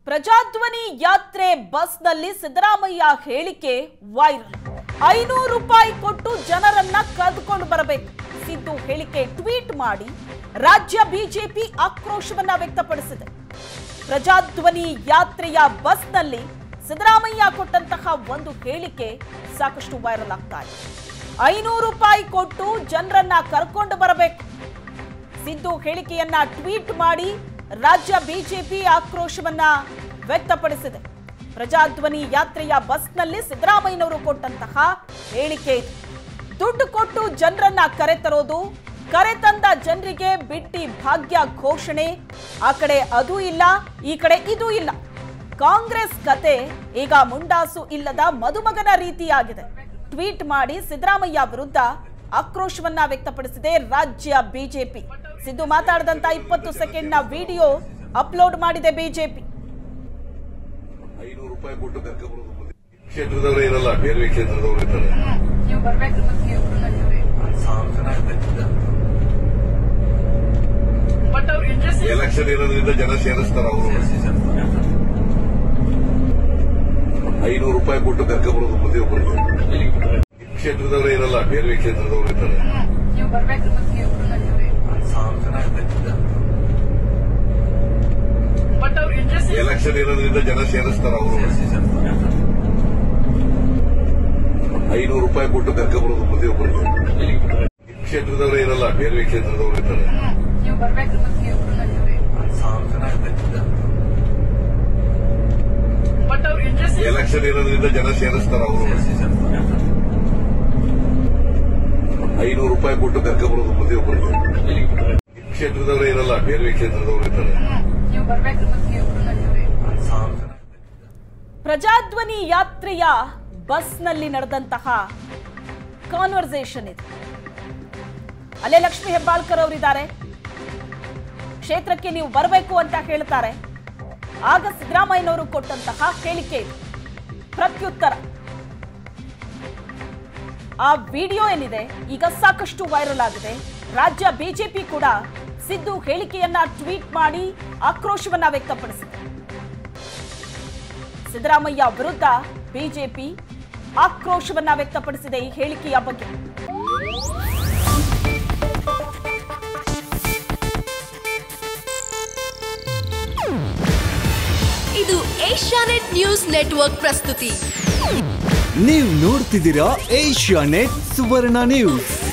ಪ್ರಜಾಧ್ವನಿ ಯಾತ್ರೆ ಬಸ್ನಲ್ಲಿ ಸಿದ್ದರಾಮಯ್ಯ ಹೇಳಿಕೆ ವೈರಲ್ ಐನೂರು ರೂಪಾಯಿ ಕೊಟ್ಟು ಜನರನ್ನ ಕರೆದುಕೊಂಡು ಬರಬೇಕು ಸಿದ್ದು ಹೇಳಿಕೆ ಟ್ವೀಟ್ ಮಾಡಿ ರಾಜ್ಯ ಬಿಜೆಪಿ ಆಕ್ರೋಶವನ್ನ ವ್ಯಕ್ತಪಡಿಸಿದೆ ಪ್ರಜಾಧ್ವನಿ ಯಾತ್ರೆಯ ಬಸ್ನಲ್ಲಿ ಸಿದ್ದರಾಮಯ್ಯ ಕೊಟ್ಟಂತಹ ಒಂದು ಹೇಳಿಕೆ ಸಾಕಷ್ಟು ವೈರಲ್ ಆಗ್ತಾ ಇದೆ ಐನೂರು ರೂಪಾಯಿ ಕೊಟ್ಟು ಜನರನ್ನ ಕರ್ಕೊಂಡು ಬರಬೇಕು ಸಿದ್ದು ಹೇಳಿಕೆಯನ್ನ ಟ್ವೀಟ್ ಮಾಡಿ ರಾಜ್ಯ ಬಿಜೆಪಿ ಆಕ್ರೋಶವನ್ನ ವ್ಯಕ್ತಪಡಿಸಿದೆ ಪ್ರಜಾಧ್ವನಿ ಯಾತ್ರೆಯ ಬಸ್ನಲ್ಲಿ ಸಿದ್ದರಾಮಯ್ಯನವರು ಕೊಟ್ಟಂತಹ ಹೇಳಿಕೆ ಇದು ದುಡ್ಡು ಕೊಟ್ಟು ಜನರನ್ನ ಕರೆತರೋದು ಕರೆತಂದ ಜನರಿಗೆ ಬಿಟ್ಟಿ ಭಾಗ್ಯ ಘೋಷಣೆ ಆ ಕಡೆ ಅದು ಇಲ್ಲ ಈ ಕಡೆ ಇದು ಇಲ್ಲ ಕಾಂಗ್ರೆಸ್ ಕತೆ ಈಗ ಮುಂಡಾಸು ಇಲ್ಲದ ಮದುಮಗನ ರೀತಿಯಾಗಿದೆ ಟ್ವೀಟ್ ಮಾಡಿ ಸಿದ್ದರಾಮಯ್ಯ ವಿರುದ್ಧ ಆಕ್ರೋಶವನ್ನ ವ್ಯಕ್ತಪಡಿಸಿದೆ ರಾಜ್ಯ ಬಿಜೆಪಿ ಸಿದ್ದು ಮಾತಾಡಿದಂತ ಇಪ್ಪತ್ತು ಸೆಕೆಂಡ್ನ ವಿಡಿಯೋ ಅಪ್ಲೋಡ್ ಮಾಡಿದೆ ಬಿಜೆಪಿ ಐನೂರು ರೂಪಾಯಿ ಕೊಟ್ಟು ಕರ್ಕೊಂಡ್ಬರೋದು ಮುಂದೆ. ಕ್ಷೇತ್ರದವರೇ ಇರಲ್ಲ ಬೇರೆ ಕ್ಷೇತ್ರದವರು ಇರ್ತಾರೆ ನೀವು ಬರ್ಬೇಕು ಮತ್ತೆ ನೀವು ಊರಿನಲ್ಲಿವ್ರಿ. ಬಟ್ ಅವ್ರ ಇಂಟ್ರೆಸ್ಟ್ ಎಲೆಕ್ಷನ್ ಇರೋದ್ರಿಂದ ಜನ ಸೇರಿಸ್ತಾರ ಅವರು ಐನೂರು ರೂಪಾಯಿ ಕೊಟ್ಟು ಕರ್ಕೊಂಡ್ಬರೋದು ಮುಂದೆ ಒಬ್ಬರಿಗೆ ಕ್ಷೇತ್ರದವರೇ ಇರಲ್ಲ ಬೇರೆ ಕ್ಷೇತ್ರದವರು ಇರ್ತಾರೆ ನೀವು ಬರ್ಬೇಕು ಮತ್ತೆ ನೀವು ಊರಿನಲ್ಲಿವ್ರಿ. ಬಟ್ ಅವ್ರ ಇಂಟ್ರೆಸ್ಟ್ ಎಲೆಕ್ಷನ್ ಇರೋದ್ರಿಂದ ಜನ ಸೇರಿಸ್ತಾರ ಅವರು ಐನೂರು ರೂಪಾಯಿ ಕೊಟ್ಟು ಕರ್ಕೊಂಡ್ಬರೋದು ಮುಂದೆ ಒಬ್ಬರಿಗೆ ಕ್ಷೇತ್ರದವರೇ ಇರಲ್ಲ ಬೇರೆ ಕ್ಷೇತ್ರದವರು ಇರ್ತಾರೆ ನೀವು ಬರ್ಬೇಕು ಮತ್ತೆ ನೀವು ಊರಿನಲ್ಲಿವ್ರಿ. ಬಟ್ ಅವ್ರ ಇಂಟ್ರೆಸ್ಟ್ ಎಲೆಕ್ಷನ್ ಇರೋದ್ರಿಂದ ಜನ ಸೇರಿಸ್ತಾರ ಅವರು ಐನೂರು ರೂಪಾಯಿ ಕೊಟ್ಟು ಕರ್ಕೊಂಡ್ಬರೋದು ಮುಂದೆ ಒಬ್ಬರಿಗೆ ಕ್ಷೇತ್ರದವರೇ ಇರಲ್ಲ ಬೇರೆ ಕ್ಷೇತ್ರದವರು ಇರ್ತಾರೆ ನೀವು ಬರ್ಬೇಕು ಮತ್ತೆ ನೀವು ಊರಿನಲ್ಲಿವ್ರಿ. ಪ್ರಜಾಧ್ವನಿ ಯಾತ್ರೆಯ ಬಸ್ನಲ್ಲಿ ನಡೆದಂತಹ ಕಾನ್ವರ್ಸೇಷನ್ ಇದು ಅಲ್ಲೇ ಲಕ್ಷ್ಮಿ ಹೆಬ್ಬಾಳ್ಕರ್ ಅವರಿದ್ದಾರೆ ಕ್ಷೇತ್ರಕ್ಕೆ ನೀವು ಬರಬೇಕು ಅಂತ ಹೇಳ್ತಾರೆ ಆಗ ಸಿದ್ದರಾಮಯ್ಯನವರು ಕೊಟ್ಟಂತಹ ಹೇಳಿಕೆ ಇದು ಪ್ರತ್ಯುತ್ತರ ಆ ವಿಡಿಯೋ ಏನಿದೆ ಈಗ ಸಾಕಷ್ಟು ವೈರಲ್ ಆಗಿದೆ ರಾಜ್ಯ ಬಿಜೆಪಿ ಕೂಡ ಸಿದ್ದು ಹೇಳಿಕೆಯನ್ನ ಟ್ವೀಟ್ ಮಾಡಿ ಆಕ್ರೋಶವನ್ನ ವ್ಯಕ್ತಪಡಿಸಿದೆ ಸಿದ್ದರಾಮಯ್ಯ ವಿರುದ್ಧ ಬಿಜೆಪಿ ಆಕ್ರೋಶವನ್ನ ವ್ಯಕ್ತಪಡಿಸಿದೆ ಈ ಹೇಳಿಕೆಯ ಬಗ್ಗೆ ಇದು ಏಷ್ಯಾನೆಟ್ ನ್ಯೂಸ್ ನೆಟ್ವರ್ಕ್ ಪ್ರಸ್ತುತಿ ನೀವು ನೋಡ್ತಿದ್ದೀರಾ ಏಷ್ಯಾ ನೆಟ್ ಸುವರ್ಣ ನ್ಯೂಸ್